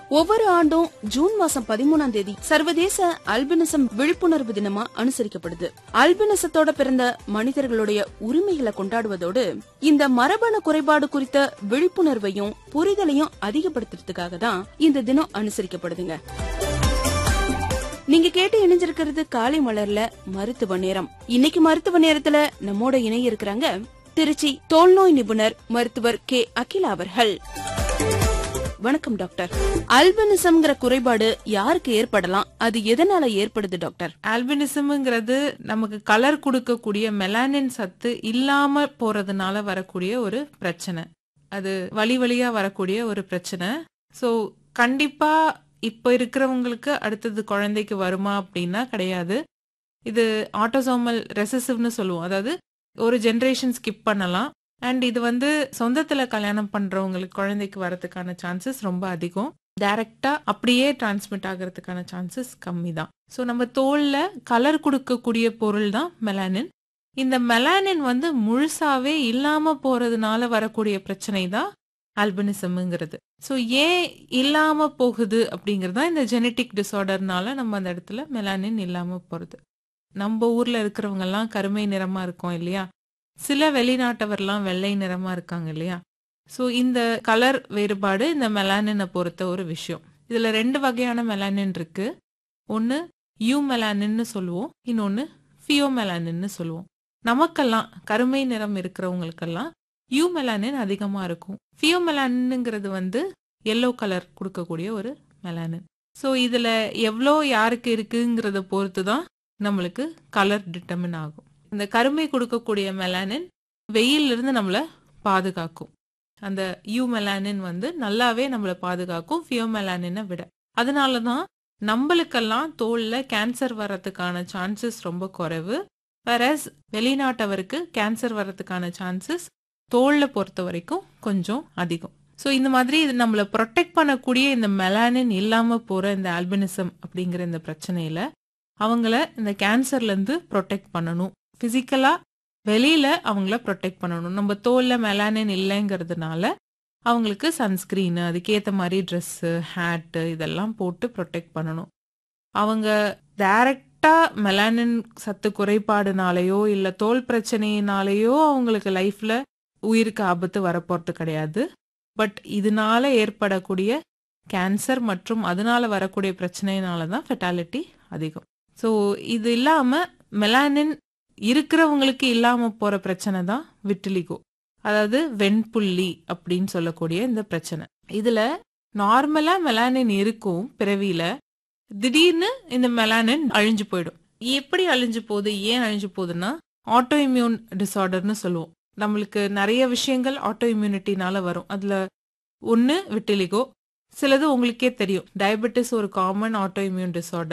ஒவ்வொரு ஆண்டும் ஜூன் மாசம் பதிமூணாம் தேதி சர்வதேச அல்பினிசம் விழிப்புணர்வு தினமா அனுசரிக்கப்படுது அல்பினிசத்தோட பிறந்த மனிதர்களுடைய உரிமைகளை கொண்டாடுவதோடு இந்த மரபணு குறைபாடு குறித்த விழிப்புணர்வையும் புரிதலையும் அதிகப்படுத்துறதுக்காக தான் இந்த தினம் அனுசரிக்கப்படுதுங்க நீங்க கேட்டு இணைஞ்சிருக்கிறது காலை மலர்ல மருத்துவ நேரம் இன்னைக்கு மருத்துவ நேரத்துல நம்மோட இணைய இருக்கிறாங்க திருச்சி தோல்நோய் நிபுணர் மருத்துவர் கே அகிலா அவர்கள் வணக்கம் டாக்டர் அல்பினிசம்ங்கிற குறைபாடு யாருக்கு ஏற்படலாம் அது எதனால ஏற்படுது டாக்டர் ஆல்பினிசம்ங்கிறது நமக்கு கலர் கொடுக்கக்கூடிய மெலானின் சத்து இல்லாம போறதுனால வரக்கூடிய ஒரு பிரச்சனை அது வழி வழியா வரக்கூடிய ஒரு பிரச்சனை சோ கண்டிப்பா இப்ப இருக்கிறவங்களுக்கு அடுத்தது குழந்தைக்கு வருமா அப்படின்னா கிடையாது இது ஆட்டோசோமல் ரெசசிவ்னு சொல்லுவோம் அதாவது ஒரு ஜென்ரேஷன் ஸ்கிப் பண்ணலாம் அண்ட் இது வந்து சொந்தத்துல கல்யாணம் பண்றவங்களுக்கு குழந்தைக்கு வரதுக்கான சான்சஸ் ரொம்ப அதிகம் டைரக்டா அப்படியே டிரான்ஸ்மிட் ஆகிறதுக்கான சான்சஸ் கம்மி தான் ஸோ நம்ம தோல்ல கலர் கொடுக்கக்கூடிய பொருள் தான் மெலானின் இந்த மெலானின் வந்து முழுசாவே இல்லாம போறதுனால வரக்கூடிய பிரச்சனை தான் ஆல்பினிசம்ங்கிறது ஸோ ஏன் இல்லாம போகுது அப்படிங்கிறது தான் இந்த ஜெனட்டிக் டிசார்டர்னால நம்ம அந்த இடத்துல மெலானின் இல்லாம போறது நம்ம ஊர்ல இருக்கிறவங்க எல்லாம் கருமை நிறமா இருக்கும் இல்லையா சில வெளிநாட்டவர்லாம் வெள்ளை நிறமா இருக்காங்க இல்லையா ஸோ இந்த கலர் வேறுபாடு இந்த மெலானினை பொறுத்த ஒரு விஷயம் இதுல ரெண்டு வகையான மெலானின் இருக்கு ஒன்னு யூ மெலானின்னு சொல்லுவோம் இன்னொன்னு ஃபியோ மெலானின்னு சொல்லுவோம் நமக்கெல்லாம் கருமை நிறம் இருக்கிறவங்களுக்கெல்லாம் யூ மெலானின் அதிகமா இருக்கும் ஃபியோ மெலானின்ங்கிறது வந்து எல்லோ கலர் கொடுக்கக்கூடிய ஒரு மெலானின் ஸோ இதுல எவ்வளோ யாருக்கு இருக்குங்கிறத பொறுத்து தான் நம்மளுக்கு கலர் டிட்டர்மின் ஆகும் இந்த கருமை கொடுக்கக்கூடிய மெலானின் வெயில்ல இருந்து நம்மளை பாதுகாக்கும் அந்த யூ மெலானின் வந்து நல்லாவே நம்மளை பாதுகாக்கும் ஃபியோ மெலானினை விட அதனால தான் நம்மளுக்கெல்லாம் தோல்ல கேன்சர் வர்றதுக்கான சான்சஸ் ரொம்ப குறைவு வேறஸ் வெளிநாட்டவருக்கு கேன்சர் வர்றதுக்கான சான்சஸ் தோல்ல பொறுத்த வரைக்கும் கொஞ்சம் அதிகம் ஸோ இந்த மாதிரி இது நம்மளை ப்ரொடெக்ட் பண்ணக்கூடிய இந்த மெலானின் இல்லாம போற இந்த ஆல்பினிசம் அப்படிங்கிற இந்த பிரச்சனையில அவங்கள இந்த கேன்சர்ல இருந்து ப்ரொடெக்ட் பண்ணணும் பிசிக்கலா வெளியில அவங்கள ப்ரொடெக்ட் பண்ணணும் நம்ம தோல்ல மெலானின் இல்லைங்கிறதுனால அவங்களுக்கு சன்ஸ்கிரீன் அதுக்கேற்ற மாதிரி ட்ரெஸ்ஸு ஹேட்டு இதெல்லாம் போட்டு ப்ரொடெக்ட் பண்ணணும் அவங்க டைரக்டா மெலானின் சத்து குறைபாடுனாலேயோ இல்லை தோல் பிரச்சனையினாலேயோ அவங்களுக்கு லைஃப்ல உயிருக்கு ஆபத்து வரப்போறது கிடையாது பட் இதனால ஏற்படக்கூடிய கேன்சர் மற்றும் அதனால வரக்கூடிய பிரச்சனையினால தான் ஃபெட்டாலிட்டி அதிகம் ஸோ இது இல்லாம மெலானின் இருக்கிறவங்களுக்கு இல்லாம போற பிரச்சனை தான் விட்டிலிகோ அதாவது வெண்புள்ளி அப்படின்னு சொல்லக்கூடிய இந்த பிரச்சனை இதுல நார்மலா மெலானின் இருக்கும் பிறவியில திடீர்னு இந்த மெலானின் அழிஞ்சு போயிடும் எப்படி அழிஞ்சு போகுது ஏன் அழிஞ்சு போகுதுன்னா ஆட்டோ இம்யூன் டிசார்டர்னு சொல்லுவோம் நம்மளுக்கு நிறைய விஷயங்கள் ஆட்டோ இம்யூனிட்டினால வரும் அதுல ஒன்னு விட்டிலிகோ சிலது உங்களுக்கே தெரியும் டயபெட்டிஸ் ஒரு காமன் ஆட்டோ இம்யூன் டிசார்டர்